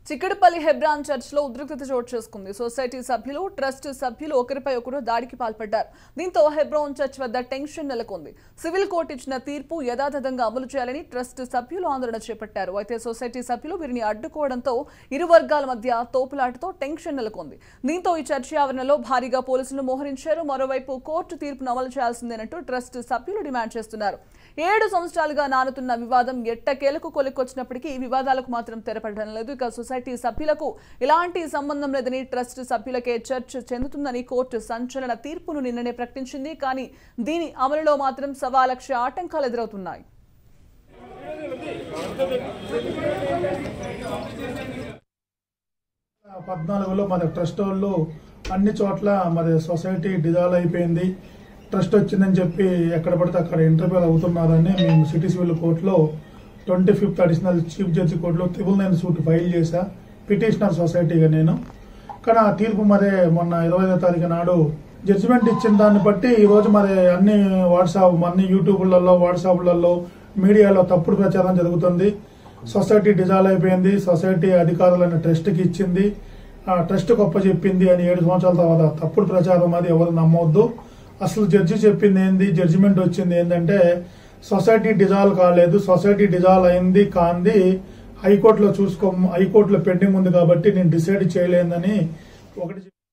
Chikkadpally హెబ్రాన్ church లో ఉద్రిక్తత చోటు చేసుకుంది సొసైటీ సభ్యులు ట్రస్ట్ సభ్యులు ఒకరిపై ఒకరు దాడికి పాల్పడ్డారు దీంతో హెబ్రాన్ చర్చ్ వద్ద టెన్షన్ నెలకొంది సివిల్ కోర్టు ఇచ్చిన తీర్పు యథాతథంగా అమలు చేయాలని ట్రస్ట్ సభ్యులు ఆందోళన చేపట్టారు అయితే సొసైటీ సభ్యులు వీరిని అడ్డుకోవడంతో ఇరు వర్గాల మధ్య తోపులాటతో టెన్షన్ నెలకొంది దీంతో ఈ చర్చి ఆవరణలో భారీగా పోలీసులు మోహరించారు మరోవైపు కోర్టు తీర్పును అమలు చేయాల్సిందేనంటూ ట్రస్ట్ సభ్యులు డిమాండ్ చేస్తున్నారు ఏడు సంవత్సరాలుగా నానుతున్న వివాదం ఎట్టకేలకు కొలిక్కొచ్చినప్పటికీ ఈ వివాదాలకు మాత్రం తెరపడడం లేదు ఇక సొసైటీ సభ్యులకు ఎలాంటి సంబంధం లేదని ట్రస్ట్ సభ్యులకే చర్చ్ చెందుతుందని కోర్టు సంచలన తీర్పును నిన్ననే ప్రకటించింది కానీ దీని అమలులో మాత్రం సవా లక్ష ఆటంకాలు ఎదురవుతున్నాయి పద్నాలుగులో మరి ట్రస్ట్ వాళ్ళు అన్ని చోట్ల మరి సొసైటీ డిజాల్వ్ అయిపోయింది ట్రస్ట్ వచ్చిందని చెప్పి ఎక్కడ పడితే అక్కడ ఇంటర్వ్యూలు అవుతున్నారని మేము సిటీ సివిల్ కోర్టులో twenty fifth additional chief judge కోర్టులో త్రిబుల్ నైన్ సూట్ ఫైల్ చేశా పిటిషనర్ సొసైటీగా నేను కానీ ఆ తీర్పు మరే మొన్న ఇరవై ఐదో తారీఖు నాడు జడ్జిమెంట్ ఇచ్చిన దాన్ని బట్టి ఈ రోజు మరి అన్ని వాట్సాప్ అన్ని యూట్యూబ్లలో వాట్సాప్లలో మీడియాలో తప్పుడు ప్రచారం జరుగుతుంది సొసైటీ డిజాల్వ్ అయిపోయింది సొసైటీ అధికారులను ట్రస్ట్కి ఇచ్చింది ఆ ట్రస్ట్ గొప్ప చెప్పింది అని ఏడు సంవత్సరాల తర్వాత తప్పుడు ప్రచారం అది ఎవరు నమ్మొద్దు అసలు జడ్జి చెప్పింది ఏంది జడ్జిమెంట్ వచ్చింది ఏంటంటే సొసైటీ డిజాల్వ్ కాలేదు సొసైటీ డిజాల్వ్ అయింది కాంది హైకోర్టులో చూసుకో హైకోర్టులో పెండింగ్ ఉంది కాబట్టి నేను డిసైడ్ చేయలేదని ఒకటి